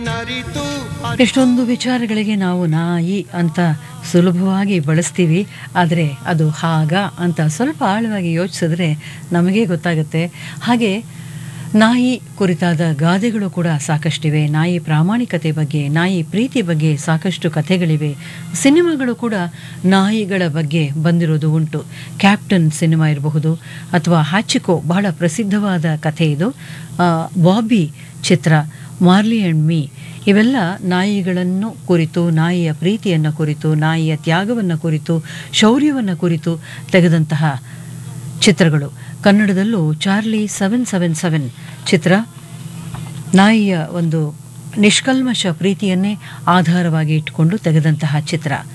ಎಷ್ಟೊಂದು ವಿಚಾರಗಳಿಗೆ ನಾವು ನಾಯಿ ಅಂತ ಸುಲಭವಾಗಿ ಬಳಸ್ತೀವಿ ಆದರೆ ಅದು ಹಾಗ ಅಂತ ಸ್ವಲ್ಪ ಆಳವಾಗಿ ಯೋಚಿಸಿದ್ರೆ ನಮಗೆ ಗೊತ್ತಾಗುತ್ತೆ ಹಾಗೆ ನಾಯಿ ಕುರಿತಾದ ಗಾದೆಗಳು ಕೂಡ ಸಾಕಷ್ಟಿವೆ ನಾಯಿ ಪ್ರಾಮಾಣಿಕತೆ ಬಗ್ಗೆ ನಾಯಿ ಪ್ರೀತಿ ಬಗ್ಗೆ ಸಾಕಷ್ಟು ಕಥೆಗಳಿವೆ ಸಿನಿಮಾಗಳು ಕೂಡ ನಾಯಿಗಳ ಬಗ್ಗೆ ಬಂದಿರೋದು ಉಂಟು ಕ್ಯಾಪ್ಟನ್ ಸಿನಿಮಾ ಇರಬಹುದು ಅಥವಾ ಹ್ಯಾಚಿಕೋ ಬಹಳ ಪ್ರಸಿದ್ಧವಾದ ಕಥೆ ಇದು ಆ, ಬಾಬಿ ಚಿತ್ರ ಮಾರ್ಲಿ ಆ್ಯಂಡ್ ಮೀ ಇವೆಲ್ಲ ನಾಯಿಗಳನ್ನು ಕುರಿತು ನಾಯಿಯ ಪ್ರೀತಿಯನ್ನು ಕುರಿತು ನಾಯಿಯ ತ್ಯಾಗವನ್ನು ಕುರಿತು ಶೌರ್ಯವನ್ನು ಕುರಿತು ತೆಗೆದಂತಹ ಚಿತ್ರಗಳು ಕನ್ನಡದಲ್ಲೂ ಚಾರ್ಲಿ ಸೆವೆನ್ ಸೆವೆನ್ ಸೆವೆನ್ ಚಿತ್ರ ನಾಯಿಯ ಒಂದು ನಿಷ್ಕಲ್ಮಶ ಪ್ರೀತಿಯನ್ನೇ ಆಧಾರವಾಗಿ ಇಟ್ಟುಕೊಂಡು ತೆಗೆದಂತಹ ಚಿತ್ರ